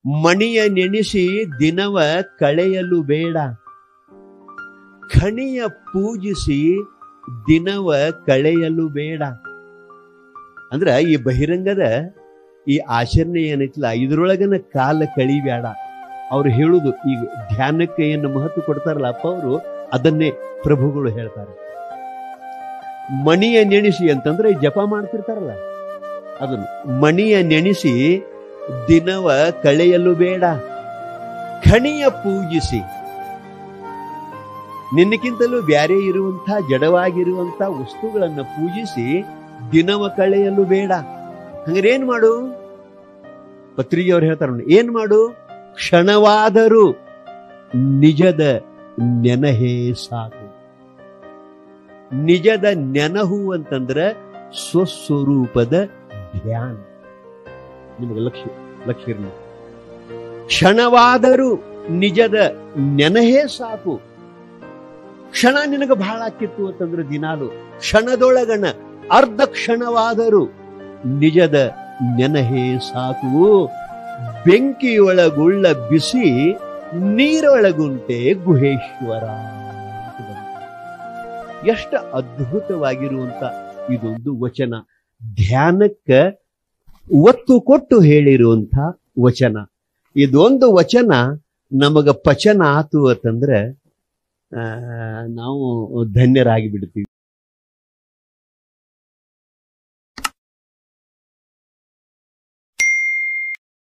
ಮಣಿಯ ನೆನೆಸಿ ದಿನವ ಕಳೆಯಲು ಬೇಡ ಖಣಿಯ ಪೂಜಿಸಿ ದಿನವ ಕಳೆಯಲು ಬೇಡ ಅಂದ್ರ ಈ ಬಹಿರಂಗದ ಈ ಆಚರಣೆ ಏನೈತಿಲ್ಲ ಇದ್ರೊಳಗನ ಕಾಲ ಕಳಿಬೇಡ ಅವ್ರು ಹೇಳುದು ಈಗ ಧ್ಯಾನಕ್ಕೆ ಏನು ಮಹತ್ವ ಕೊಡ್ತಾರಲ್ಲ ಅಪ್ಪ ಅವರು ಅದನ್ನೇ ಪ್ರಭುಗಳು ಹೇಳ್ತಾರೆ ಮಣಿಯ ನೆನೆಸಿ ಅಂತಂದ್ರೆ ಜಪ ಮಾಡ್ತಿರ್ತಾರಲ್ಲ ಅದನ್ನು ಮಣಿಯ ನೆನೆಸಿ ದಿನವ ಕಳೆಯಲು ಬೇಡ ಖಣಿಯ ಪೂಜಿಸಿ ನಿನ್ನಕ್ಕಿಂತಲೂ ಬ್ಯಾರೆ ಇರುವಂಥ ಜಡವಾಗಿರುವಂಥ ವಸ್ತುಗಳನ್ನ ಪೂಜಿಸಿ ದಿನವ ಕಳೆಯಲು ಬೇಡ ಹಂಗಾರೆ ಏನ್ ಮಾಡು ಪತ್ರಿಕೆ ಅವ್ರು ಹೇಳ್ತಾರ ನೋಡಿ, ಏನ್ ಮಾಡು ಕ್ಷಣವಾದರೂ ನಿಜದ ನೆನಹೇ ಸಾಕು ನಿಜದ ನೆನಹು ಅಂತಂದ್ರ ಸ್ವಸ್ವರೂಪದ ಧ್ಯಾನ ನಿಮಗೆ ಲಕ್ಷ್ಯ ಲಕ್ಷ್ಯ ಇರ್ಲಿ ಕ್ಷಣವಾದರೂ ನಿಜದ ನೆನಹೇ ಸಾಕು ಕ್ಷಣ ನಿನಗೆ ಬಹಳ ಆಕಿತ್ತು ಅಂತಂದ್ರೆ ದಿನಾಲು ಕ್ಷಣದೊಳಗಣ ಅರ್ಧ ಕ್ಷಣವಾದರೂ ನಿಜದ ನೆನಹೇ ಸಾಕು ಬೆಂಕಿಯೊಳಗುಳ್ಳ ಬಿಸಿ ನೀರೊಳಗುಂಟೆ ಗುಹೇಶ್ವರ ಎಷ್ಟು ಅದ್ಭುತವಾಗಿರುವಂತ ಇದೊಂದು ವಚನ ಧ್ಯಾನಕ್ಕ ಒತ್ತು ಕೊಟ್ಟು ಹೇಳಿರುವಂತ ವಚನ ಇದೊಂದು ವಚನ ನಮಗ ಪಚನ ಆತು ಅಂತಂದ್ರೆ ಆ, ನಾವು ಧನ್ಯರಾಗಿ ಬಿಡ್ತೀವಿ